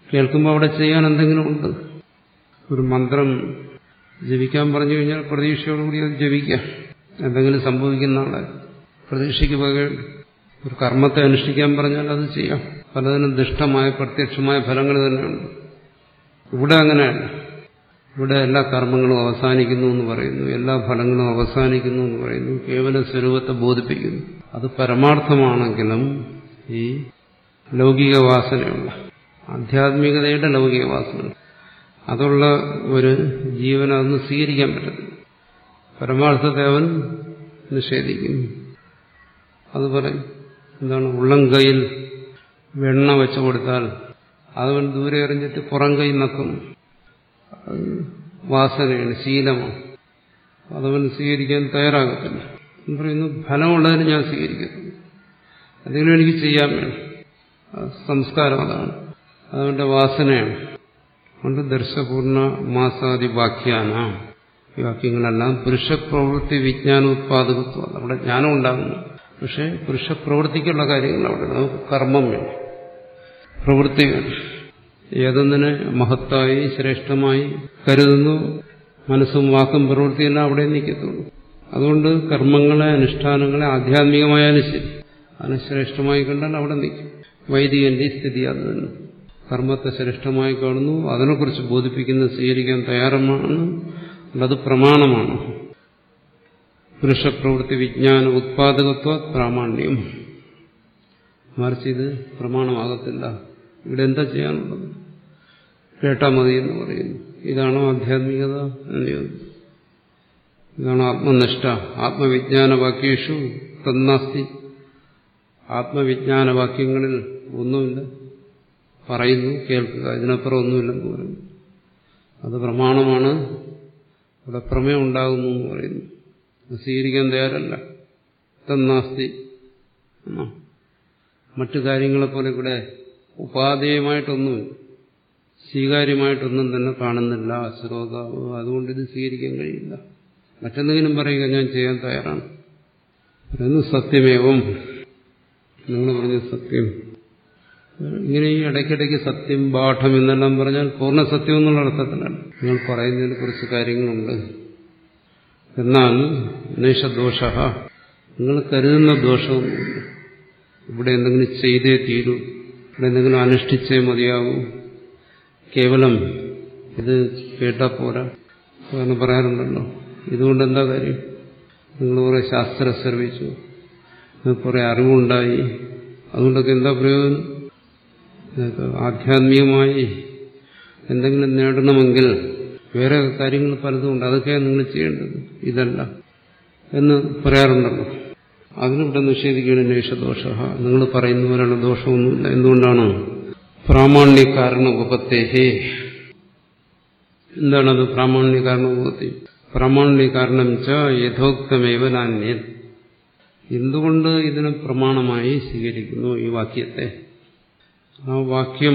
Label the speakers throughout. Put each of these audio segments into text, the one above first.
Speaker 1: കേൾക്കുമ്പോൾ അവിടെ ചെയ്യാൻ എന്തെങ്കിലും ഉണ്ട് ഒരു മന്ത്രം ജപിക്കാൻ പറഞ്ഞു കഴിഞ്ഞാൽ പ്രതീക്ഷയോടുകൂടി അത് ജപിക്കാം എന്തെങ്കിലും സംഭവിക്കുന്ന ആളെ പ്രതീക്ഷയ്ക്ക് പകരം ഒരു കർമ്മത്തെ അനുഷ്ഠിക്കാൻ പറഞ്ഞാൽ അത് ചെയ്യാം പലതിനും ദുഷ്ടമായ പ്രത്യക്ഷമായ ഫലങ്ങൾ തന്നെയുണ്ട് ഇവിടെ അങ്ങനെയല്ല ഇവിടെ എല്ലാ കർമ്മങ്ങളും അവസാനിക്കുന്നു എന്ന് പറയുന്നു എല്ലാ ഫലങ്ങളും അവസാനിക്കുന്നു എന്ന് പറയുന്നു കേവല സ്വരൂപത്തെ ബോധിപ്പിക്കുന്നു അത് പരമാർത്ഥമാണെങ്കിലും ഈ ലൗകിക വാസനയുള്ള ആധ്യാത്മികതയുടെ ലൗകിക വാസന അതുള്ള ഒരു ജീവൻ അതൊന്നും സ്വീകരിക്കാൻ പറ്റത്തില്ല പരമാർത്ഥത്തെ അവൻ നിഷേധിക്കുന്നു അത് പറയും എന്താണ് ഉള്ളം കൈയിൽ വെണ്ണ വെച്ചു കൊടുത്താൽ അതവൻ ദൂരെ എറിഞ്ഞിട്ട് പുറം കൈ നക്കും അത് വാസനയാണ് ശീലമാണ് അതവൻ സ്വീകരിക്കാൻ തയ്യാറാകത്തില്ല എന്ന് പറയുന്നു ഫലമുള്ളതിന് ഞാൻ സ്വീകരിക്കുന്നു എന്തെങ്കിലും എനിക്ക് ചെയ്യാൻ വേണം സംസ്കാരം അതാണ് അതവന്റെ വാസനയാണ് അതുകൊണ്ട് ദർശപൂർണ മാസാദി വാക്യാന ഈ വാക്യങ്ങളെല്ലാം പുരുഷപ്രവൃത്തി വിജ്ഞാനോത്പാദകത്വം അവിടെ ജ്ഞാനം ഉണ്ടാകുന്നു പക്ഷെ പുരുഷപ്രവൃത്തിക്കുള്ള കാര്യങ്ങൾ അവിടെ നമുക്ക് കർമ്മം വേണം പ്രവൃത്തി വേണം ഏതൊന്നിനെ മഹത്തായി ശ്രേഷ്ഠമായി കരുതുന്നു മനസ്സും വാക്കും പ്രവൃത്തിയെല്ലാം അവിടെ നിൽക്കത്തുള്ളൂ അതുകൊണ്ട് കർമ്മങ്ങളെ അനുഷ്ഠാനങ്ങളെ ആധ്യാത്മികമായാലും ശരി അതിനെ ശ്രേഷ്ഠമായി കണ്ടാൽ അവിടെ നിൽക്കും വൈദികന്റെ സ്ഥിതി അത് തന്നെ കർമ്മത്തെ ശ്രേഷ്ഠമായി കാണുന്നു അതിനെക്കുറിച്ച് ബോധിപ്പിക്കുന്ന സ്വീകരിക്കാൻ തയ്യാറമാണ് അത് പ്രമാണമാണ് പുരുഷപ്രവൃത്തി വിജ്ഞാന ഉത്പാദകത്വ പ്രാമാണ്യം മറിച്ച് ഇത് പ്രമാണമാകത്തില്ല ഇവിടെ എന്താ ചെയ്യാനുള്ളത് കേട്ടാ മതി എന്ന് പറയുന്നു ഇതാണോ ആധ്യാത്മികത എന്ന് ചോദിച്ചു ഇതാണ് ആത്മനിഷ്ഠ ആത്മവിജ്ഞാന വാക്യേഷു തന്നാസ്തി ആത്മവിജ്ഞാന വാക്യങ്ങളിൽ ഒന്നുമില്ല പറയുന്നു കേൾക്കുക ഇതിനപ്പുറം ഒന്നുമില്ലെന്ന് പറയുന്നു അത് പ്രമാണമാണ് ഇവിടെ പ്രമേയം ഉണ്ടാകുന്നു എന്ന് പറയുന്നു സ്വീകരിക്കാൻ തയ്യാറല്ല തന്നാസ്തി മറ്റു കാര്യങ്ങളെപ്പോലെ ഇവിടെ ഉപാധേയമായിട്ടൊന്നുമില്ല സ്വീകാര്യമായിട്ടൊന്നും തന്നെ കാണുന്നില്ല ശ്രോതാവ് അതുകൊണ്ട് ഇത് സ്വീകരിക്കാൻ കഴിയില്ല മറ്റെന്തെങ്കിലും പറയുക ഞാൻ ചെയ്യാൻ തയ്യാറാണ് പറയുന്നു സത്യമേവം നിങ്ങൾ പറഞ്ഞ സത്യം ഇങ്ങനെ ഈ ഇടയ്ക്കിടയ്ക്ക് സത്യം പാഠം എന്നെല്ലാം പറഞ്ഞാൽ പൂർണ്ണ സത്യം എന്നുള്ള അർത്ഥത്തിലാണ് നിങ്ങൾ പറയുന്നതിന് കുറച്ച് കാര്യങ്ങളുണ്ട് എന്നാൽ നൈഷദോഷ നിങ്ങൾ കരുതുന്ന ദോഷമൊന്നുമില്ല ഇവിടെ എന്തെങ്കിലും ചെയ്തേ തീരൂ ഇവിടെ എന്തെങ്കിലും അനുഷ്ഠിച്ചേ മതിയാകൂ കേവലം ഇത് കേട്ടാ പോരാ കാരണം പറയാറുണ്ടല്ലോ ഇതുകൊണ്ട് എന്താ കാര്യം നിങ്ങൾ കുറെ ശാസ്ത്രം ശ്രമിച്ചു നിങ്ങൾക്ക് കുറെ അറിവുണ്ടായി അതുകൊണ്ടൊക്കെ എന്താ പ്രയോജനം നിങ്ങൾക്ക് ആധ്യാത്മികമായി എന്തെങ്കിലും നേടണമെങ്കിൽ വേറെ കാര്യങ്ങൾ പലതും ഉണ്ട് അതൊക്കെയാണ് നിങ്ങൾ ചെയ്യേണ്ടത് ഇതല്ല എന്ന് പറയാറുണ്ടല്ലോ അതിനിവിടെ നിഷേധിക്കുകയാണ് നേഷദോഷ നിങ്ങൾ പറയുന്ന പോലെയുള്ള ദോഷമൊന്നുമില്ല എന്തുകൊണ്ടാണ് പ്രാമാണ്യ കാരണോപത്തേഹേ എന്താണത് പ്രാമാണ്യ കാരണോപത്തി പ്രാമാണ്യ കാരണം ച യഥോക്തമേവ നാന്യൻ എന്തുകൊണ്ട് ഇതിനെ പ്രമാണമായി സ്വീകരിക്കുന്നു ഈ വാക്യത്തെ ആ വാക്യം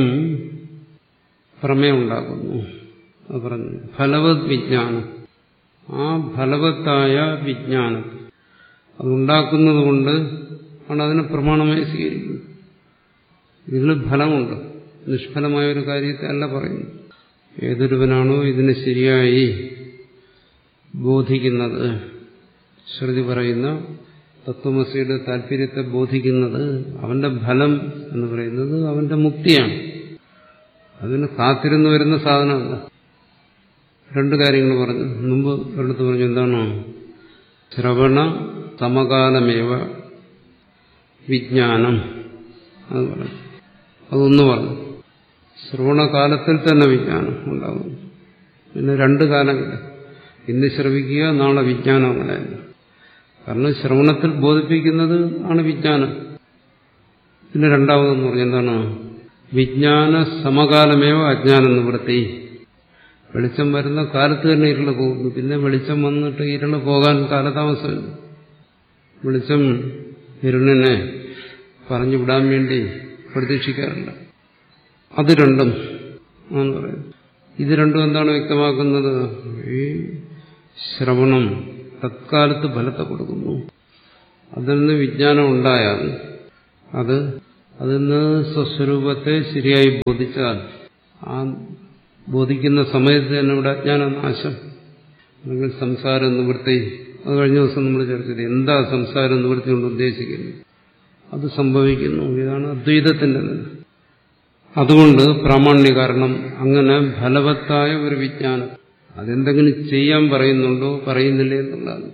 Speaker 1: പ്രമേയുണ്ടാകുന്നു അത് പറഞ്ഞു ഫലവത് വിജ്ഞാനം ആ ഫലവത്തായ വിജ്ഞാനം അതുണ്ടാക്കുന്നത് കൊണ്ട് ആണ് അതിനെ പ്രമാണമായി സ്വീകരിക്കുന്നത് ഇതിന് ഫലമുണ്ട് നിഷ്ഫലമായ ഒരു കാര്യത്തെ അല്ല പറയുന്നു ഏതൊരുവനാണോ ഇതിനെ ശരിയായി ബോധിക്കുന്നത് ശ്രുതി പറയുന്ന തത്വമസിയുടെ താല്പര്യത്തെ ബോധിക്കുന്നത് അവന്റെ ഫലം എന്ന് പറയുന്നത് അവന്റെ മുക്തിയാണ് അതിന് കാത്തിരുന്ന് വരുന്ന സാധനമല്ല രണ്ട് കാര്യങ്ങൾ പറഞ്ഞു മുമ്പ് ഒരിടത്ത് പറഞ്ഞു എന്താണോ ശ്രവണ സമകാലമേവ വിജ്ഞാനം അത് പറഞ്ഞു അതൊന്ന് പറഞ്ഞു ശ്രവണകാലത്തിൽ തന്നെ വിജ്ഞാനം ഉണ്ടാകും പിന്നെ രണ്ട് കാലമില്ല ഇന്ന് ശ്രവിക്കുക നാളെ വിജ്ഞാനം അങ്ങനെയല്ല കാരണം ശ്രവണത്തിൽ ബോധിപ്പിക്കുന്നത് ആണ് വിജ്ഞാനം പിന്നെ രണ്ടാമതെന്ന് പറഞ്ഞ എന്താണ് വിജ്ഞാന സമകാലമേവ അജ്ഞാനം നിവൃത്തി വെളിച്ചം വരുന്ന കാലത്ത് തന്നെ ഇരുള് പോകുന്നു പിന്നെ വെളിച്ചം വന്നിട്ട് ഇരുള് പോകാൻ കാലതാമസമില്ല വെളിച്ചം ഇരുളിനെ പറഞ്ഞു വിടാൻ വേണ്ടി പ്രതീക്ഷിക്കാറില്ല അത് രണ്ടും എന്ന് പറയുന്നത് ഇത് രണ്ടും എന്താണ് വ്യക്തമാക്കുന്നത് ഈ ശ്രവണം തത്കാലത്ത് ഫലത്തെ കൊടുക്കുന്നു അതിൽ നിന്ന് വിജ്ഞാനം ഉണ്ടായാൽ അത് അതിൽ നിന്ന് സ്വസ്വരൂപത്തെ ശരിയായി ബോധിച്ചാൽ ആ ബോധിക്കുന്ന സമയത്ത് തന്നെ ഇവിടെ അജ്ഞാനനാശം അല്ലെങ്കിൽ സംസാര നിവൃത്തി അത് കഴിഞ്ഞ ദിവസം നമ്മൾ ചർച്ച ചെയ്തു എന്താ സംസാര നിവൃത്തി കൊണ്ട് ഉദ്ദേശിക്കുന്നത് അത് സംഭവിക്കുന്നു ഇതാണ് അദ്വൈതത്തിന്റെ നില അതുകൊണ്ട് പ്രാമാണ്യ കാരണം അങ്ങനെ ഫലവത്തായ ഒരു വിജ്ഞാനം അതെന്തെങ്കിലും ചെയ്യാൻ പറയുന്നുണ്ടോ പറയുന്നില്ലേ എന്നുള്ളതാണ്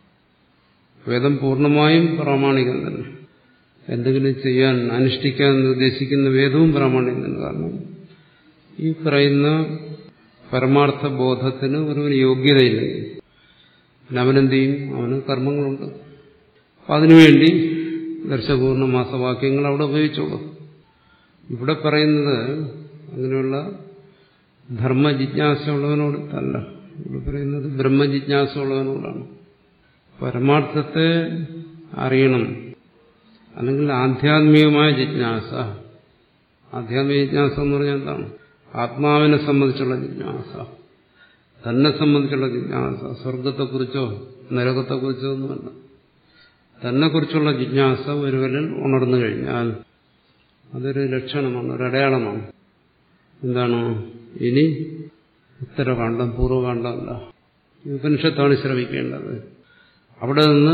Speaker 1: വേദം പൂർണ്ണമായും പ്രാമാണികം തന്നെ എന്തെങ്കിലും ചെയ്യാൻ അനുഷ്ഠിക്കാൻ നിർദ്ദേശിക്കുന്ന വേദവും പ്രാമാണികം തന്നെ കാരണം ഈ പറയുന്ന പരമാർത്ഥ ബോധത്തിന് ഒരു യോഗ്യതയില്ലെങ്കിൽ പിന്നെ അവനെന്ത് ചെയ്യും അവന് കർമ്മങ്ങളുണ്ട് അപ്പം അതിനുവേണ്ടി ദർശപൂർണ്ണ മാസവാക്യങ്ങൾ അവിടെ ഉപയോഗിച്ചോളൂ ഇവിടെ പറയുന്നത് അങ്ങനെയുള്ള ധർമ്മജിജ്ഞാസ ഉള്ളവനോട് അല്ല ഇവിടെ പറയുന്നത് ബ്രഹ്മജിജ്ഞാസ ഉള്ളവനോടാണ് പരമാർത്ഥത്തെ അറിയണം അല്ലെങ്കിൽ ആധ്യാത്മികമായ ജിജ്ഞാസ ആധ്യാത്മിക ജിജ്ഞാസ എന്ന് പറഞ്ഞാൽ എന്താണ് ആത്മാവിനെ സംബന്ധിച്ചുള്ള ജിജ്ഞാസ തന്നെ സംബന്ധിച്ചുള്ള ജിജ്ഞാസ സ്വർഗത്തെക്കുറിച്ചോ നരകത്തെക്കുറിച്ചോ ഒന്നുമല്ല തന്നെക്കുറിച്ചുള്ള ജിജ്ഞാസ ഒരുവരിൽ ഉണർന്നു കഴിഞ്ഞാൽ അതൊരു ലക്ഷണമാണ് ഒരു അടയാളമാണ് എന്താണ് ഇനി ഉത്തരകാന്ഡം പൂർവ്വകാന്ഡമല്ല ഉപനിഷത്താണ് ശ്രമിക്കേണ്ടത് അവിടെ നിന്ന്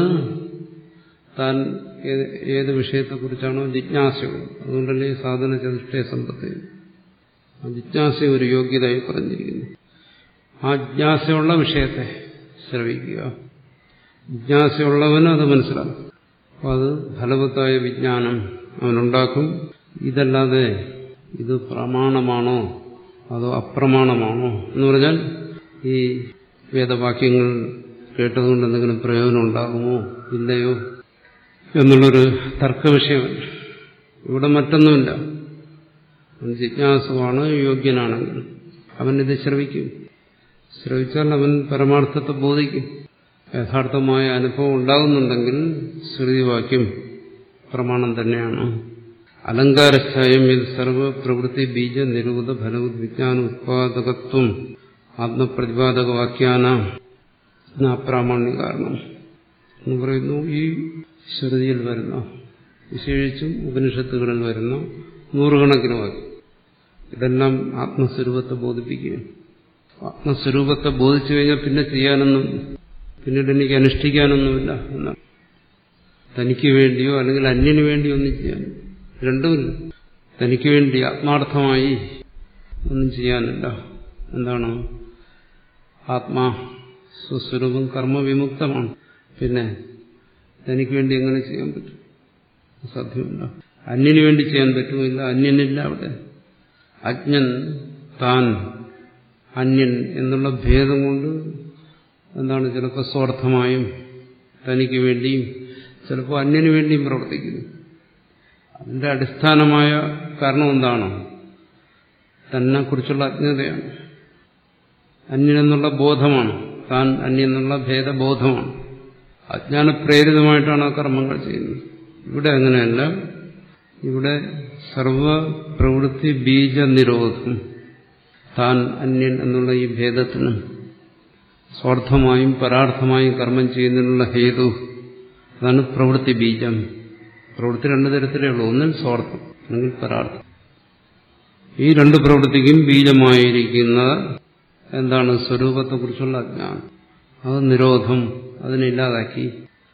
Speaker 1: താൻ ഏത് വിഷയത്തെക്കുറിച്ചാണോ ജിജ്ഞാസയുള്ളത് അതുകൊണ്ടല്ലേ സാധന ചതുഷ്ടയ സമ്പത്ത് ആ ജിജ്ഞാസ ഒരു യോഗ്യതയായി പറഞ്ഞിരിക്കുന്നു ആ ജിജ്ഞാസയുള്ള വിഷയത്തെ ശ്രവിക്കുക ജിജ്ഞാസയുള്ളവന് അത് മനസ്സിലാക്കും അപ്പോൾ അത് ഫലവത്തായ വിജ്ഞാനം അവനുണ്ടാക്കും ഇതല്ലാതെ ഇത് പ്രമാണമാണോ അതോ അപ്രമാണമാണോ എന്ന് പറഞ്ഞാൽ ഈ വേദവാക്യങ്ങൾ കേട്ടതുകൊണ്ട് എന്തെങ്കിലും പ്രയോജനം ഉണ്ടാകുമോ ഇല്ലയോ എന്നുള്ളൊരു തർക്കവിഷയമല്ല ഇവിടെ മറ്റൊന്നുമില്ല അവൻ ജിജ്ഞാസുവാണ് യോഗ്യനാണെങ്കിൽ അവനിത് ശ്രവിക്കും ശ്രവിച്ചാൽ അവൻ പരമാർത്ഥത്തെ ബോധിക്കും യഥാർത്ഥമായ അനുഭവം ഉണ്ടാകുന്നുണ്ടെങ്കിൽ ശ്രുതിവാക്യം പ്രമാണം തന്നെയാണ് അലങ്കാരസ്ഥായം ഇത് സർവപ്രവൃത്തി ബീജ നിരൂപത ഫലവത് വിജ്ഞാന ഉത്പാദകത്വം ആത്മപ്രതിപാദക വാക്യാന അപ്രാമാണ്യ കാരണം എന്ന് പറയുന്നു ഈ ശ്രുതിയിൽ വരുന്ന വിശേഷിച്ചും ഉപനിഷത്തുകളിൽ വരുന്ന നൂറുകണക്കിന് വാക്യം ഇതെല്ലാം ആത്മസ്വരൂപത്തെ ബോധിപ്പിക്കുകയാണ് ആത്മസ്വരൂപത്തെ ബോധിച്ചു കഴിഞ്ഞാൽ പിന്നെ ചെയ്യാനൊന്നും പിന്നീട് എനിക്ക് അനുഷ്ഠിക്കാനൊന്നുമില്ല എന്നാണ് തനിക്ക് വേണ്ടിയോ അല്ലെങ്കിൽ അന്യന് വേണ്ടിയോ ഒന്നും ചെയ്യാൻ രണ്ടുമില്ല തനിക്ക് വേണ്ടി ആത്മാർത്ഥമായി ഒന്നും ചെയ്യാനില്ല എന്താണ് ആത്മാ സ്വസ്വരൂപം കർമ്മവിമുക്തമാണ് പിന്നെ തനിക്ക് വേണ്ടി എങ്ങനെ ചെയ്യാൻ പറ്റും സാധ്യമല്ല അന്യന് വേണ്ടി ചെയ്യാൻ പറ്റുമില്ല അന്യനില്ല അവിടെ അജ്ഞൻ താൻ അന്യൻ എന്നുള്ള ഭേദം കൊണ്ട് എന്താണ് ചിലപ്പോൾ സ്വാർത്ഥമായും തനിക്ക് വേണ്ടിയും ചിലപ്പോൾ അന്യന് വേണ്ടിയും പ്രവർത്തിക്കുന്നു അതിന്റെ അടിസ്ഥാനമായ കാരണം എന്താണ് തന്നെക്കുറിച്ചുള്ള അജ്ഞതയാണ് അന്യനെന്നുള്ള ബോധമാണ് താൻ അന്യെന്നുള്ള ഭേദബോധമാണ് അജ്ഞാനപ്രേരിതമായിട്ടാണ് ആ കർമ്മങ്ങൾ ചെയ്യുന്നത് ഇവിടെ അങ്ങനെയല്ല ഇവിടെ സർവപ്രവൃത്തി ബീജ നിരോധം താൻ അന്യൻ എന്നുള്ള ഈ ഭേദത്തിന് സ്വാർത്ഥമായും പരാർത്ഥമായും കർമ്മം ചെയ്യുന്നതിനുള്ള ഹേതു അതാണ് പ്രവൃത്തി ബീജം പ്രവൃത്തി രണ്ടു തരത്തിലേ ഉള്ളൂ ഒന്നിൽ സ്വാർത്ഥം അല്ലെങ്കിൽ പരാർത്ഥം ഈ രണ്ട് പ്രവൃത്തിക്കും ബീജമായിരിക്കുന്ന എന്താണ് സ്വരൂപത്തെക്കുറിച്ചുള്ള അജ്ഞാനം അത് നിരോധം അതിനില്ലാതാക്കി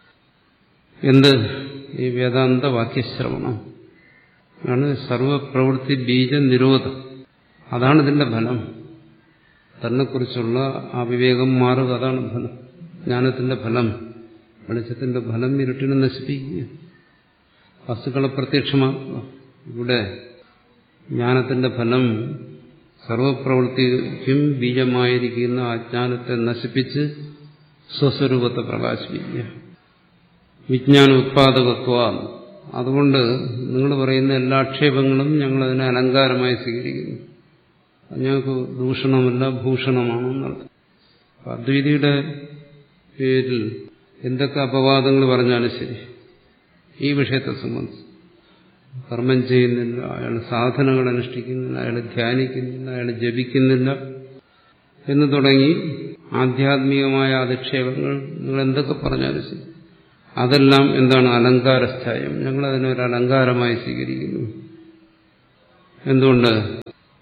Speaker 1: എന്ത് ഈ വേദാന്ത വാക്യശ്രവണം ആണ് സർവപ്രവൃത്തി ബീജ നിരോധം അതാണ് ഇതിന്റെ ഫലം തന്നെക്കുറിച്ചുള്ള ആ വിവേകം മാറുക അതാണ് ഫലം ജ്ഞാനത്തിന്റെ ഫലം വെളിച്ചത്തിന്റെ ഫലം ഇരുട്ടിനെ നശിപ്പിക്കുക വസ്തുക്കളെ പ്രത്യക്ഷമാക്കുക ഇവിടെ ജ്ഞാനത്തിന്റെ ഫലം സർവപ്രവൃത്തിക്കും ബീജമായിരിക്കുന്ന അജ്ഞാനത്തെ നശിപ്പിച്ച് സ്വസ്വരൂപത്തെ പ്രകാശിപ്പിക്കുക വിജ്ഞാന ഉത്പാദകത്വ അതുകൊണ്ട് നിങ്ങൾ പറയുന്ന എല്ലാ ആക്ഷേപങ്ങളും ഞങ്ങളതിനെ അലങ്കാരമായി സ്വീകരിക്കുന്നു ഞങ്ങൾക്ക് ദൂഷണമല്ല ഭൂഷണമാണെന്നർത്ഥം അദ്വൈതിയുടെ പേരിൽ എന്തൊക്കെ അപവാദങ്ങൾ പറഞ്ഞാലും ശരി ഈ വിഷയത്തെ സംബന്ധിച്ച് കർമ്മം ചെയ്യുന്നില്ല അയാൾ സാധനങ്ങൾ അനുഷ്ഠിക്കുന്നില്ല അയാൾ ധ്യാനിക്കുന്നില്ല അയാൾ ജപിക്കുന്നില്ല എന്ന് തുടങ്ങി ആധ്യാത്മികമായ അധിക്ഷേപങ്ങൾ നിങ്ങൾ എന്തൊക്കെ പറഞ്ഞാലും ശരി അതെല്ലാം എന്താണ് അലങ്കാരസ്ഥായം ഞങ്ങൾ അതിനൊരു അലങ്കാരമായി സ്വീകരിക്കുന്നു എന്തുകൊണ്ട്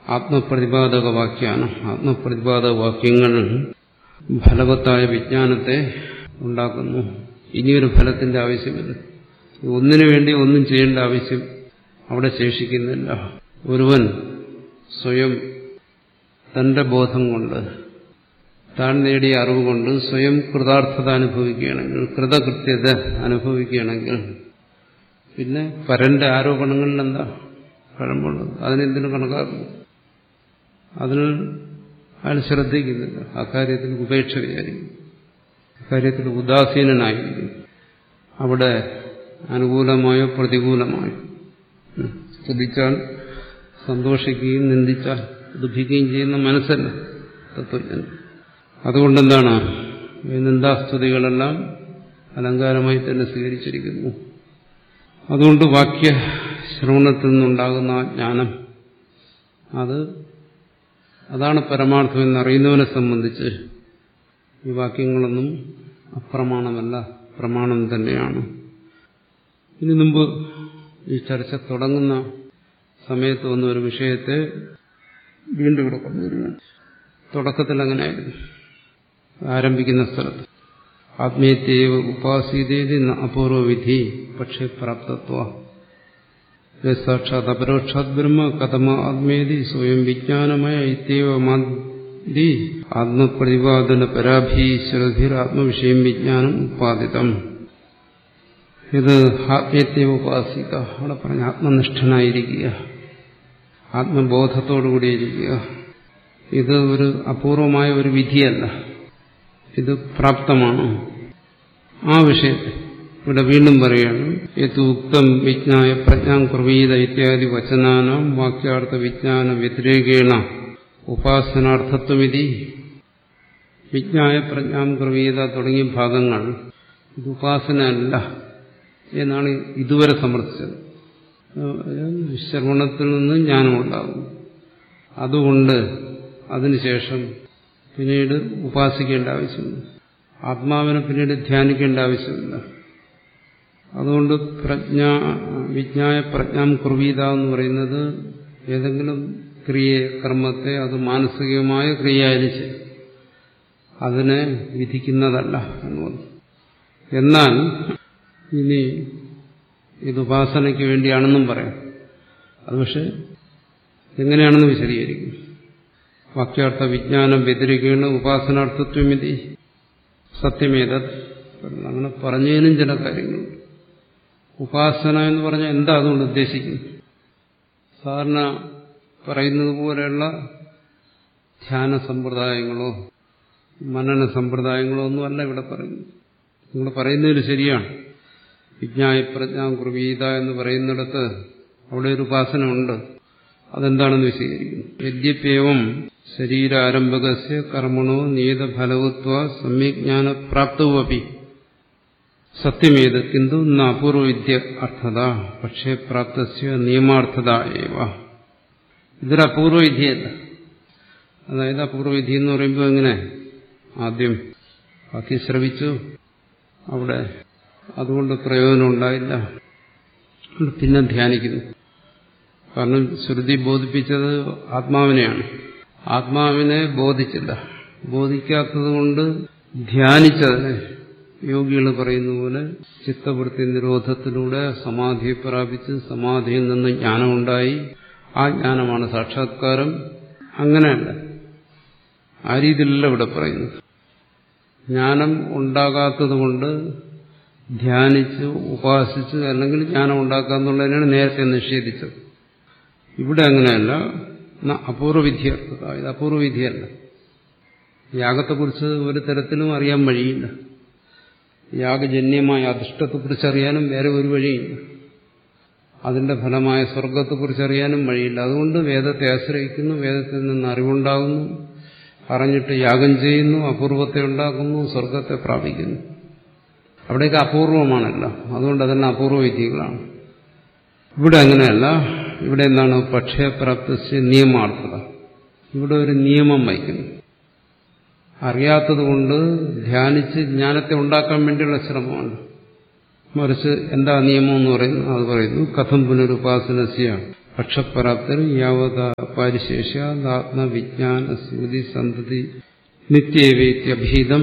Speaker 1: ആത്മപ്രതിപാദക വാക്യാണ് ആത്മപ്രതിപാദക വാക്യങ്ങൾ ഫലവത്തായ വിജ്ഞാനത്തെ ഉണ്ടാക്കുന്നു ഇനിയൊരു ഫലത്തിന്റെ ആവശ്യമില്ല ഒന്നിനു വേണ്ടി ഒന്നും ചെയ്യേണ്ട ആവശ്യം അവിടെ ശേഷിക്കുന്നില്ല ഒരുവൻ സ്വയം തന്റെ ബോധം കൊണ്ട് താൻ നേടിയ അറിവ് കൊണ്ട് സ്വയം കൃതാർത്ഥത അനുഭവിക്കുകയാണെങ്കിൽ കൃതകൃത്യത അനുഭവിക്കുകയാണെങ്കിൽ പിന്നെ പരന്റെ ആരോപണങ്ങളിൽ എന്താ കഴമ്പുള്ളത് അതിനെന്തിനു കണക്കാക്കുന്നു അതിന് അയാൾ ശ്രദ്ധിക്കുന്നില്ല അക്കാര്യത്തിൽ ഉപേക്ഷ വിചാരിക്കും അക്കാര്യത്തിൽ ഉദാസീനനായിരിക്കും അവിടെ അനുകൂലമായോ പ്രതികൂലമായോ സ്തുതിച്ചാൽ സന്തോഷിക്കുകയും നിന്ദിച്ചാൽ ദുഃഖിക്കുകയും ചെയ്യുന്ന മനസ്സല്ല തത്വജ്ഞൻ അതുകൊണ്ടെന്താണ് ഈ നിന്ദാസ്തുതികളെല്ലാം അലങ്കാരമായി തന്നെ സ്വീകരിച്ചിരിക്കുന്നു അതുകൊണ്ട് വാക്യ ശ്രവണത്തിൽ നിന്നുണ്ടാകുന്ന ആ ജ്ഞാനം അത് അതാണ് പരമാർത്ഥം എന്നറിയുന്നവനെ സംബന്ധിച്ച് ഈ വാക്യങ്ങളൊന്നും അപ്രമാണമല്ല പ്രമാണം തന്നെയാണ് ഇനി മുമ്പ് ഈ ചർച്ച തുടങ്ങുന്ന സമയത്ത് വന്ന ഒരു വിഷയത്തെ വീണ്ടും ഇവിടെ കൊണ്ടുവരികയാണ് തുടക്കത്തിൽ അങ്ങനെയായിരുന്നു ആരംഭിക്കുന്ന സ്ഥലത്ത് ആത്മീയത്തെയോ ഉപാസീതേതി അപൂർവ വിധി പക്ഷേ പ്രാപ്തത്വ സാക്ഷാത് അപരോക്ഷാത് ബ്രഹ്മ കഥമ ആത്മേതി സ്വയം വിജ്ഞാനമായ ഇത്യവമാതി ആത്മപ്രതിപാദന പരാഭീശ്വരധിർ ആത്മവിഷയം വിജ്ഞാനം ഉത്പാദിതം ഇത് ആത്മീയത്തെ ഉപാസിക്ക അവിടെ പറഞ്ഞ ആത്മനിഷ്ഠനായിരിക്കുക ആത്മബോധത്തോടുകൂടിയിരിക്കുക ഇത് ഒരു അപൂർവമായ ഒരു വിധിയല്ല ഇത് പ്രാപ്തമാണ് ആ വിഷയത്തെ ഇവിടെ വീണ്ടും പറയുകയാണ് യത് ഉക്തം വിജ്ഞായ പ്രജ്ഞാം കുർവീത ഇത്യാദി വചനാനാം വാക്യാർത്ഥ വിജ്ഞാന വ്യതിരേകേണ ഉപാസനാർത്ഥത്വമിതി വിജ്ഞായ പ്രജ്ഞാം കുർവീത തുടങ്ങിയ ഭാഗങ്ങൾ ഇത് ഉപാസനയല്ല എന്നാണ് ഇതുവരെ സമർത്ഥിച്ചത് ശ്രവണത്തിൽ നിന്ന് ജ്ഞാനമുണ്ടാകും അതുകൊണ്ട് അതിനുശേഷം പിന്നീട് ഉപാസിക്കേണ്ട ആവശ്യമില്ല ആത്മാവിനെ പിന്നീട് ധ്യാനിക്കേണ്ട ആവശ്യമില്ല അതുകൊണ്ട് പ്രജ്ഞ വിജ്ഞായ പ്രജ്ഞാം കുർവീത എന്ന് പറയുന്നത് ഏതെങ്കിലും ക്രിയ കർമ്മത്തെ അത് മാനസികമായ ക്രിയയായാലും ശരി അതിനെ വിധിക്കുന്നതല്ല എന്നുള്ളത് എന്നാൽ ഇനി ഇത് ഉപാസനയ്ക്ക് വേണ്ടിയാണെന്നും പറയാം അത് പക്ഷെ എങ്ങനെയാണെന്ന് വിശദീകരിക്കും വാക്യാർത്ഥ വിജ്ഞാനം വ്യതിരിക്കുകയാണ് ഉപാസനാർത്ഥത്വം ഇതി സത്യമേത അങ്ങനെ പറഞ്ഞതിനും ചില കാര്യങ്ങളുണ്ട് ഉപാസന എന്ന് പറഞ്ഞാൽ എന്താ അതുകൊണ്ട് ഉദ്ദേശിക്കുന്നത് സാധാരണ പറയുന്നത് പോലെയുള്ള ധ്യാന സമ്പ്രദായങ്ങളോ മനന സമ്പ്രദായങ്ങളോ ഒന്നുമല്ല ഇവിടെ പറയുന്നത് നിങ്ങൾ പറയുന്നതിൽ ശരിയാണ് വിജ്ഞായ പ്രജ്ഞാ കുർവീത എന്ന് പറയുന്നിടത്ത് അവിടെ ഒരു ഉപാസന ഉണ്ട് അതെന്താണെന്ന് വിശദീകരിക്കുന്നു യദ്യപ്യവം ശരീരാരംഭകസ്യ കർമ്മണോ നിയതഫലവത്വ സമ്യജ്ഞാന പ്രാപ്തവുമപി സത്യമേത് കിന്തു ന അപൂർവവിദ്യ അർത്ഥത പക്ഷേ പ്രാപ്തസ്യ നിയമാർത്ഥത ഏവ ഇതൊരു അപൂർവവിദ്യയല്ല അതായത് അപൂർവവിധി എന്ന് പറയുമ്പോൾ എങ്ങനെ ആദ്യം ബാക്കി ശ്രവിച്ചു അവിടെ അതുകൊണ്ട് പ്രയോജനം ഉണ്ടായില്ല പിന്നെ ധ്യാനിക്കുന്നു കാരണം ശ്രുതി ബോധിപ്പിച്ചത് ആത്മാവിനെയാണ് ആത്മാവിനെ ബോധിച്ചില്ല ബോധിക്കാത്തതുകൊണ്ട് ധ്യാനിച്ചതിനെ യോഗികൾ പറയുന്ന പോലെ ചിത്തവൃത്തി നിരോധത്തിലൂടെ സമാധിയെ പ്രാപിച്ച് സമാധിയിൽ നിന്ന് ജ്ഞാനമുണ്ടായി ആ ജ്ഞാനമാണ് സാക്ഷാത്കാരം അങ്ങനെയല്ല ആ രീതിയിലല്ല ഇവിടെ പറയുന്നത് ജ്ഞാനം ഉണ്ടാകാത്തതുകൊണ്ട് ധ്യാനിച്ച് ഉപാസിച്ച് അല്ലെങ്കിൽ ജ്ഞാനം ഉണ്ടാക്കുക എന്നുള്ളതിനാണ് നേരത്തെ നിഷേധിച്ചത് ഇവിടെ അങ്ങനെയല്ല അപൂർവവിദ്യർത്ഥത ഇത് അപൂർവവിധിയല്ല യാഗത്തെക്കുറിച്ച് ഒരു തരത്തിലും അറിയാൻ വഴിയില്ല യാഗജന്യമായ അധിഷ്ഠത്തെക്കുറിച്ച് അറിയാനും വേറെ ഒരു വഴിയില്ല അതിന്റെ ഫലമായ സ്വർഗത്തെക്കുറിച്ച് അറിയാനും വഴിയില്ല അതുകൊണ്ട് വേദത്തെ ആശ്രയിക്കുന്നു വേദത്തിൽ നിന്ന് അറിവുണ്ടാകുന്നു അറിഞ്ഞിട്ട് യാഗം ചെയ്യുന്നു അപൂർവത്തെ ഉണ്ടാക്കുന്നു സ്വർഗത്തെ പ്രാപിക്കുന്നു അവിടെയൊക്കെ അപൂർവമാണല്ലോ അതുകൊണ്ട് അതെല്ലാം അപൂർവ വിധികളാണ് ഇവിടെ അങ്ങനെയല്ല ഇവിടെ എന്താണ് പക്ഷയപ്രാപ്തസ്യ നിയമാർത്ഥത ഇവിടെ ഒരു നിയമം വയ്ക്കുന്നു അറിയാത്തതുകൊണ്ട് ധ്യാനിച്ച് ജ്ഞാനത്തെ ഉണ്ടാക്കാൻ വേണ്ടിയുള്ള ശ്രമമാണ് മറിച്ച് എന്താ നിയമം എന്ന് പറയുന്നു അത് പറയുന്നു കഥം പുനരുപാസനസ്യ പക്ഷപ്രാപ്തർ യാവത പാരിശേഷ്യ ആത്മവിജ്ഞാന സ്മൃതി സന്തതി നിത്യേവേത്യഭീതം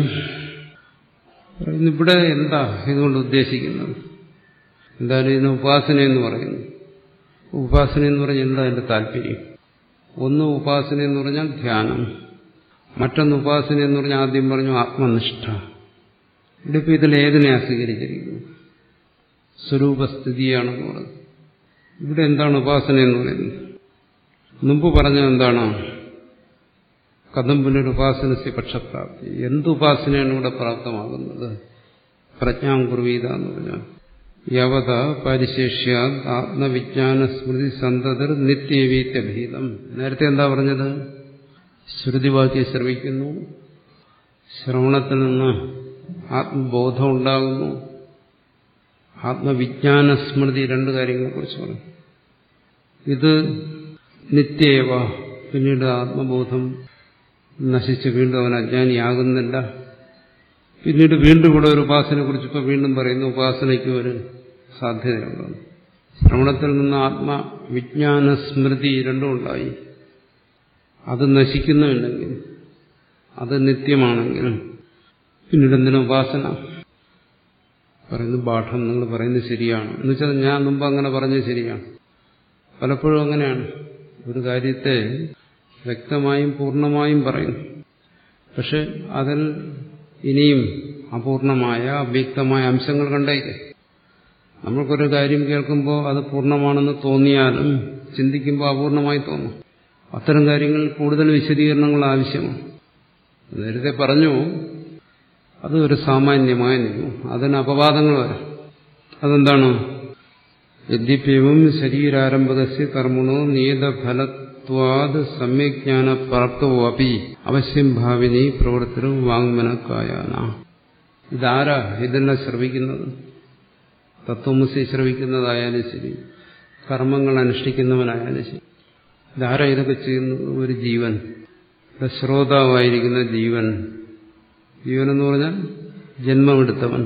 Speaker 1: ഇവിടെ എന്താ ഇതുകൊണ്ട് ഉദ്ദേശിക്കുന്നത് എന്തായാലും ഇതിന് ഉപാസന എന്ന് പറയുന്നു ഉപാസന എന്ന് പറഞ്ഞാൽ എന്താ അതിന്റെ താല്പര്യം ഒന്ന് ഉപാസന എന്ന് പറഞ്ഞാൽ ധ്യാനം മറ്റൊന്ന് ഉപാസന എന്ന് പറഞ്ഞാൽ ആദ്യം പറഞ്ഞു ആത്മനിഷ്ഠ ഇവിടെ ഇപ്പം ഇതിൽ ഏതിനെയാ സ്വീകരിച്ചിരിക്കുന്നത് സ്വരൂപസ്ഥിതിയാണെന്ന് പറയുന്നത് ഇവിടെ എന്താണ് ഉപാസന എന്ന് പറയുന്നത് മുമ്പ് പറഞ്ഞത് എന്താണ് കഥം പുനരുപാസനസ്യ പക്ഷപ്രാപ്തി എന്തുപാസനയാണ് ഇവിടെ പ്രാപ്തമാകുന്നത് പ്രജ്ഞാം കുർവീത എന്ന് പറഞ്ഞാൽ യവത പരിശേഷ്യ ആത്മവിജ്ഞാന സ്മൃതി സന്തതർ നിത്യവീത്യഭീതം നേരത്തെ എന്താ പറഞ്ഞത് ശ്രുതിവാക്യം ശ്രവിക്കുന്നു ശ്രവണത്തിൽ നിന്ന് ആത്മബോധം ഉണ്ടാകുന്നു ആത്മവിജ്ഞാന സ്മൃതി രണ്ട് കാര്യങ്ങളെക്കുറിച്ച് പറഞ്ഞു ഇത് നിത്യേവ പിന്നീട് ആത്മബോധം നശിച്ച് വീണ്ടും അവൻ അജ്ഞാനിയാകുന്നില്ല പിന്നീട് വീണ്ടും ഇവിടെ ഒരു ഉപാസനയെ കുറിച്ച് ഇപ്പോൾ വീണ്ടും പറയുന്നു ഉപാസനയ്ക്ക് ഒരു സാധ്യതയുണ്ടെന്ന് ശ്രവണത്തിൽ നിന്ന് ആത്മവിജ്ഞാന സ്മൃതി രണ്ടും ഉണ്ടായി അത് നശിക്കുന്നുണ്ടെങ്കിൽ അത് നിത്യമാണെങ്കിൽ പിന്നീട് എന്തിനും ഉപാസന പറയുന്നു പാഠം നിങ്ങൾ പറയുന്നത് ശരിയാണ് എന്ന് വെച്ചാൽ ഞാൻ മുമ്പ് അങ്ങനെ പറഞ്ഞത് ശരിയാണ് പലപ്പോഴും അങ്ങനെയാണ് ഒരു കാര്യത്തെ വ്യക്തമായും പൂർണ്ണമായും പറയുന്നു പക്ഷെ അതിൽ ഇനിയും അപൂർണമായ അവ്യക്തമായ അംശങ്ങൾ കണ്ടേക്കെ നമ്മൾക്കൊരു കാര്യം കേൾക്കുമ്പോൾ അത് പൂർണ്ണമാണെന്ന് തോന്നിയാലും ചിന്തിക്കുമ്പോൾ അപൂർണമായി തോന്നും അത്തരം കാര്യങ്ങളിൽ കൂടുതൽ വിശദീകരണങ്ങൾ ആവശ്യമാണ് നേരത്തെ പറഞ്ഞു അത് ഒരു സാമാന്യമായ നിയമം അതിന് അപവാദങ്ങൾ വരാം അതെന്താണ് യദ്യപ്യവും ശരീരാരംഭകസ്യ കർമ്മണോ നിയതഫലത്വാത് സമ്യജ്ഞാന പ്രാപ്തവോ അപ്പി അവശ്യം ഭാവിനി പ്രവർത്തനവും വാങ്മനക്കായാന ഇതാരാ ഇതെല്ലാം ശ്രവിക്കുന്നത് തത്വമസി ശ്രവിക്കുന്നതായാലും ശരി കർമ്മങ്ങൾ അനുഷ്ഠിക്കുന്നവനായാലും ശരി ഇതാരാ ഇതൊക്കെ ചെയ്യുന്നത് ഒരു ജീവൻ ശ്രോതാവായിരിക്കുന്ന ജീവൻ ജീവൻ എന്ന് പറഞ്ഞാൽ ജന്മമെടുത്തവൻ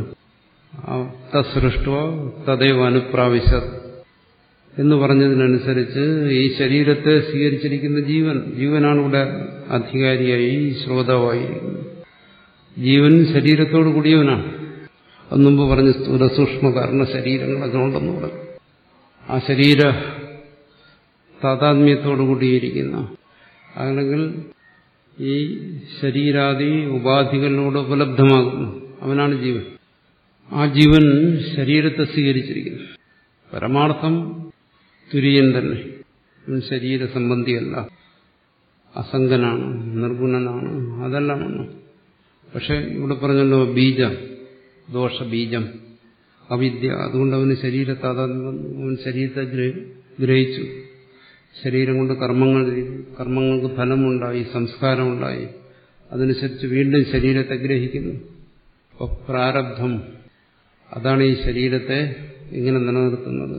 Speaker 1: തസൃഷ്ടോ തദൈവ അനുപ്രാവശ്യ എന്ന് പറഞ്ഞതിനനുസരിച്ച് ഈ ശരീരത്തെ സ്വീകരിച്ചിരിക്കുന്ന ജീവൻ ജീവനാണ് ഇവിടെ അധികാരിയായി ശ്രോതാവായിരിക്കുന്നത് ജീവൻ ശരീരത്തോടു കൂടിയവനാണ് അത് മുമ്പ് പറഞ്ഞ സ്ഥൂല സൂക്ഷ്മ കാരണ ശരീരങ്ങളൊക്കെ ഉണ്ടെന്ന് പറഞ്ഞു ആ ശരീര താതാത്മ്യത്തോടു കൂടിയിരിക്കുന്ന അല്ലെങ്കിൽ ഈ ശരീരാദി ഉപാധികളിലൂടെ ഉപലബ്ധമാകുന്നു അവനാണ് ജീവൻ ആ ജീവൻ ശരീരത്തെ സ്വീകരിച്ചിരിക്കുന്നു പരമാർത്ഥം തുര്യൻ തന്നെ അവൻ ശരീര സംബന്ധിയല്ല അസംഗനാണ് നിർഗുണനാണ് അതെല്ലാമാണ് പക്ഷെ ഇവിടെ പറഞ്ഞല്ലോ ബീജം ദോഷബീജം അവിദ്യ അതുകൊണ്ട് അവന് ശരീര താതാത്മ്യം അവൻ ശരീരത്തെ ഗ്രഹിച്ചു ശരീരം കൊണ്ട് കർമ്മങ്ങൾ ചെയ്തു കർമ്മങ്ങൾക്ക് ഫലമുണ്ടായി സംസ്കാരമുണ്ടായി അതനുസരിച്ച് വീണ്ടും ശരീരത്തെ ഗ്രഹിക്കുന്നു അപ്പോൾ പ്രാരബ്ധം അതാണ് ഈ ശരീരത്തെ ഇങ്ങനെ നിലനിർത്തുന്നത്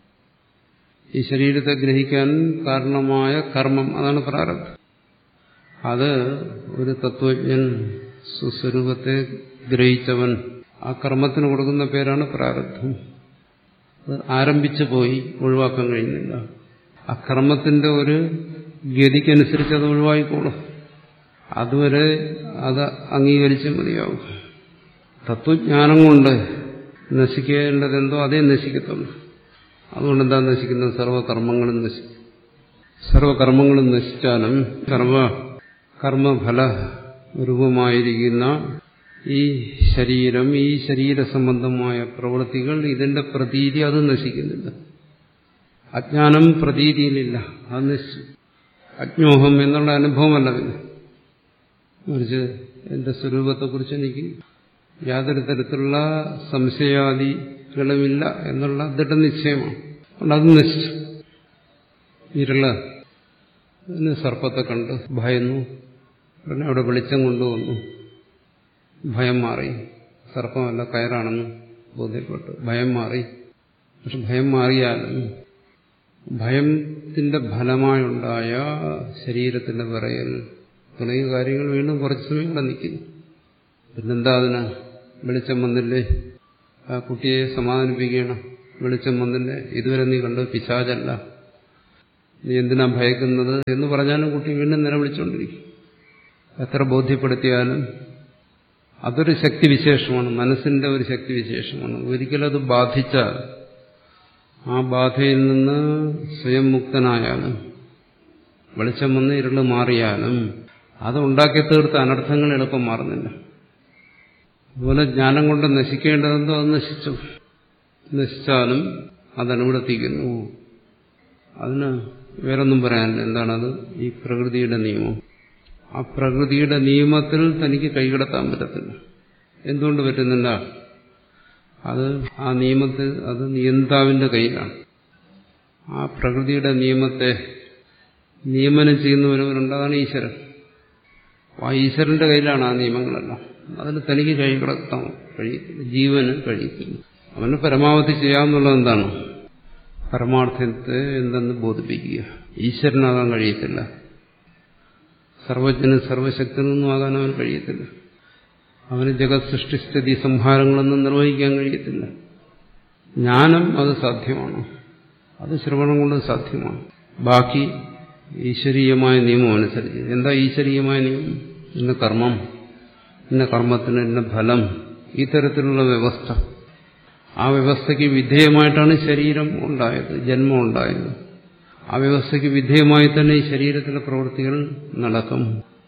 Speaker 1: ഈ ശരീരത്തെ ഗ്രഹിക്കാൻ കാരണമായ കർമ്മം അതാണ് പ്രാരബ്ധം അത് ഒരു തത്വജ്ഞൻ സുസ്വരൂപത്തെ ഗ്രഹിച്ചവൻ ആ കർമ്മത്തിന് കൊടുക്കുന്ന പേരാണ് പ്രാരബ്ധം അത് ആരംഭിച്ചു പോയി ഒഴിവാക്കാൻ കഴിയുന്നില്ല ആ കർമ്മത്തിന്റെ ഒരു ഗതിക്കനുസരിച്ച് അത് ഒഴിവായിക്കോളും അതുവരെ അത് അംഗീകരിച്ച് മതിയാവും തത്വജ്ഞാനം കൊണ്ട് നശിക്കേണ്ടതെന്തോ അതേ നശിക്കത്തുള്ളൂ അതുകൊണ്ട് എന്താ നശിക്കുന്നത് സർവകർമ്മങ്ങളും നശിക്കും സർവകർമ്മങ്ങളും നശിച്ചാലും സർവ കർമ്മഫല രൂപമായിരിക്കുന്ന ഈ ശരീരം ഈ ശരീര സംബന്ധമായ പ്രവൃത്തികൾ ഇതിന്റെ പ്രതീതി അത് നശിക്കുന്നില്ല അജ്ഞാനം പ്രതീതിയിലില്ല അത് നശിച്ചു അജ്ഞോഹം എന്നുള്ള അനുഭവമല്ല പിന്നെ മറിച്ച് എന്റെ സ്വരൂപത്തെക്കുറിച്ച് എനിക്ക് യാതൊരു തരത്തിലുള്ള സംശയാദികളുമില്ല എന്നുള്ള ദൃഢനിശ്ചയമാണ് അതുകൊണ്ട് അത് നശിച്ചു ഇരുള് അതിന് സർപ്പത്തെ കണ്ട് ഭയന്നു ഉടനെ അവിടെ വെളിച്ചം കൊണ്ടുവന്നു ഭയം മാറി സർപ്പമല്ല കയറാണെന്ന് ബോധ്യപ്പെട്ടു ഭയം മാറി പക്ഷെ ഭയം മാറിയാലും ഭയത്തിന്റെ ഫലമായുണ്ടായ ശരീരത്തിന്റെ വിറയൽ തുടങ്ങിയ കാര്യങ്ങൾ വീണ്ടും കുറച്ച് സമയം ഇവിടെ നിൽക്കുന്നു പിന്നെന്താ അതിന് വെളിച്ചം വന്നില്ലേ ആ കുട്ടിയെ സമാധാനിപ്പിക്കണം വെളിച്ചം വന്നില്ലേ ഇതുവരെ നീ കണ്ടത് പിശാചല്ല നീ എന്തിനാ ഭയക്കുന്നത് എന്ന് പറഞ്ഞാലും കുട്ടി വീണ്ടും നിലവിളിച്ചുകൊണ്ടിരിക്കും എത്ര ബോധ്യപ്പെടുത്തിയാലും അതൊരു ശക്തിവിശേഷമാണ് മനസ്സിന്റെ ഒരു ശക്തിവിശേഷമാണ് ഒരിക്കലും അത് ബാധിച്ചാൽ ആ ബാധയിൽ നിന്ന് സ്വയം മുക്തനായാലും വെളിച്ചം വന്ന് ഇരുള് മാറിയാലും അത് ഉണ്ടാക്കി തീർത്ത അനർത്ഥങ്ങൾ എളുപ്പം മാറുന്നില്ല അതുപോലെ ജ്ഞാനം കൊണ്ട് നശിക്കേണ്ടതെന്തോ അത് നശിച്ചു നശിച്ചാലും അതനുവർത്തിക്കുന്നു അതിന് വേറൊന്നും പറയാനില്ല എന്താണത് ഈ പ്രകൃതിയുടെ നിയമം ആ പ്രകൃതിയുടെ നിയമത്തിൽ തനിക്ക് കൈകടത്താൻ പറ്റത്തില്ല എന്തുകൊണ്ട് പറ്റുന്നില്ല അത് ആ നിയമത്തിൽ അത് നിയന്താവിന്റെ കയ്യിലാണ് ആ പ്രകൃതിയുടെ നിയമത്തെ നിയമനം ചെയ്യുന്നവരവരുണ്ട് അതാണ് ഈശ്വരൻ ആ ഈശ്വരന്റെ കയ്യിലാണ് ആ നിയമങ്ങളെല്ലാം അതിന് തനിക്ക് കൈകടത്താൻ കഴിയത്തില്ല ജീവന് കഴിയത്തില്ല അവന് പരമാവധി ചെയ്യാവുന്നുള്ളത് എന്താണ് പരമാർത്ഥത്തെ എന്തെന്ന് ബോധിപ്പിക്കുക ഈശ്വരനാകാൻ കഴിയത്തില്ല സർവജ്ഞനും സർവശക്തനൊന്നും ആകാൻ അവന് കഴിയത്തില്ല അവന് ജഗത് സൃഷ്ടിസ്ഥിതി സംഹാരങ്ങളൊന്നും നിർവഹിക്കാൻ കഴിയത്തില്ല ജ്ഞാനം അത് സാധ്യമാണ് അത് ശ്രവണം കൊണ്ട് സാധ്യമാണ് ബാക്കി ഈശ്വരീയമായ നിയമം അനുസരിച്ച് എന്താ ഈശ്വരീയമായ നിയമം ഇന്ന കർമ്മം ഇന്ന കർമ്മത്തിന് ഇന്ന ഫലം ഈ തരത്തിലുള്ള വ്യവസ്ഥ ആ വ്യവസ്ഥയ്ക്ക് വിധേയമായിട്ടാണ് ശരീരം ഉണ്ടായത് ജന്മം ഉണ്ടായത് ആ വ്യവസ്ഥയ്ക്ക് വിധേയമായി തന്നെ ഈ ശരീരത്തിലെ പ്രവൃത്തികൾ നടക്കും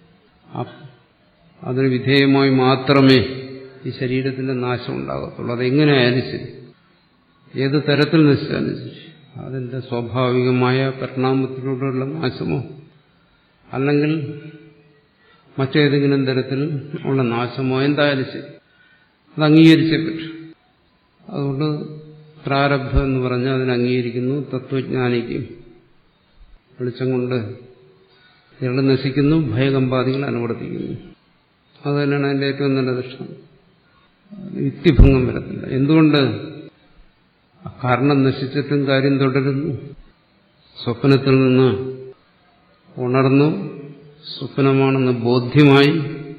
Speaker 1: അതിന് വിധേയമായി മാത്രമേ ഈ ശരീരത്തിന്റെ നാശം ഉണ്ടാകത്തുള്ളൂ അതെങ്ങനെയായാലും ശരി ഏത് തരത്തിൽ നശിച്ചാലും ശരി അതിന്റെ സ്വാഭാവികമായ പരിണാമത്തിലൂടെയുള്ള നാശമോ അല്ലെങ്കിൽ മറ്റേതെങ്കിലും തരത്തിൽ ഉള്ള നാശമോ എന്തായാലും ശരി അത് അംഗീകരിച്ചേ പറ്റും അതുകൊണ്ട് പ്രാരബ്ധം എന്ന് പറഞ്ഞാൽ അതിനെ അംഗീകരിക്കുന്നു തത്വജ്ഞാനിക്കും വെളിച്ചം കൊണ്ട് ഇയാൾ നശിക്കുന്നു ഭയകമ്പാദികൾ അനുവർത്തിക്കുന്നു അത് തന്നെയാണ് അതിന്റെ ഏറ്റവും നല്ല ദൃഷ്ടം യുക്തിഭംഗം വരത്തില്ല എന്തുകൊണ്ട് കാരണം നശിച്ചിട്ടും കാര്യം തുടരുന്നു സ്വപ്നത്തിൽ നിന്ന് ഉണർന്നു സ്വപ്നമാണെന്ന് ബോധ്യമായി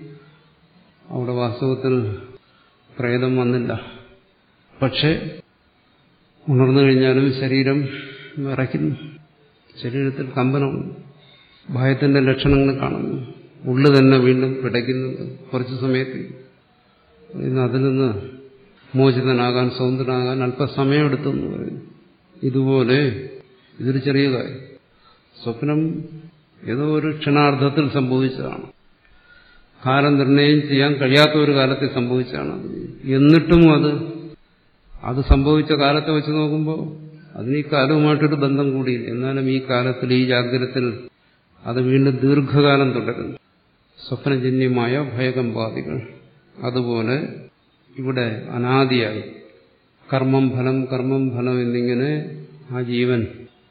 Speaker 1: അവിടെ വാസ്തവത്തിൽ പ്രേതം വന്നില്ല പക്ഷെ ഉണർന്നു കഴിഞ്ഞാലും ശരീരം വിറയ്ക്കുന്നു ശരീരത്തിൽ കമ്പനമുണ്ട് ഭയത്തിന്റെ ലക്ഷണങ്ങൾ കാണുന്നു ഉള്ളു തന്നെ വീണ്ടും പിടയ്ക്കുന്നുണ്ട് കുറച്ചു സമയത്ത് ഇന്ന് അതിൽ നിന്ന് മോചിതനാകാൻ സ്വതന്ത്രനാകാൻ അല്പസമയം എടുത്തു എന്ന് പറയുന്നു ഇതുപോലെ ഇതൊരു ചെറിയ കാര്യം സ്വപ്നം ഏതോ ഒരു ക്ഷണാർത്ഥത്തിൽ സംഭവിച്ചതാണ് കാലം നിർണയം ചെയ്യാൻ കഴിയാത്ത ഒരു കാലത്തിൽ സംഭവിച്ചതാണ് എന്നിട്ടും അത് അത് സംഭവിച്ച കാലത്തെ വെച്ച് നോക്കുമ്പോൾ അതിന് ഈ കാലവുമായിട്ടൊരു ബന്ധം കൂടിയില്ല എന്നാലും ഈ കാലത്തിൽ ഈ ജാഗ്രതത്തിൽ അത് വീണ്ടും ദീർഘകാലം തുടരുന്നു സ്വപ്നജന്യമായ ഭയകമ്പാദികൾ അതുപോലെ ഇവിടെ അനാദിയായി കർമ്മം ഫലം കർമ്മം ഫലം എന്നിങ്ങനെ ആ ജീവൻ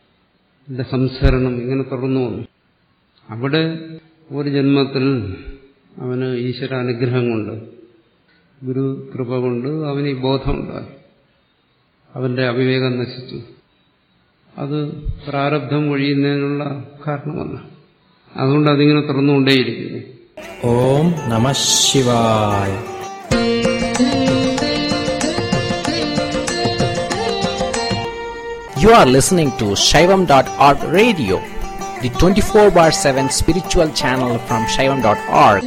Speaker 1: സംസരണം ഇങ്ങനെ തുടർന്നു വന്നു അവിടെ ഒരു ജന്മത്തിൽ അവന് ഈശ്വര അനുഗ്രഹം കൊണ്ട് ഗുരു കൃപ കൊണ്ട് അവന് ഈ ബോധമുണ്ടായി അവന്റെ അവിവേകം നശിച്ചു അത് പ്രാരബ്ധം ഒഴിയുന്നതിനുള്ള കാരണമല്ല അതുകൊണ്ട് അതിങ്ങനെ തുറന്നുകൊണ്ടേയിരിക്കുന്നു
Speaker 2: ഓം നമ ശിവായ You are listening to Shaivam.org radio, the 24 bar 7 spiritual channel from Shaivam.org.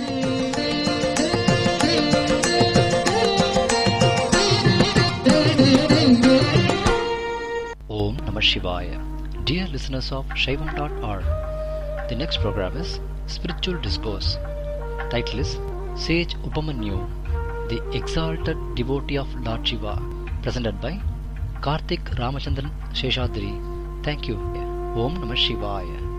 Speaker 3: Om Namah Shivaya. Dear listeners of Shaivam.org, the next program is Spiritual Discourse. Title is Sage Upamanyu, the Exalted Devotee of Lord Shiva, presented by Karthik Ramachandran Sheshadri. Thank you. Om Namah Shivaya.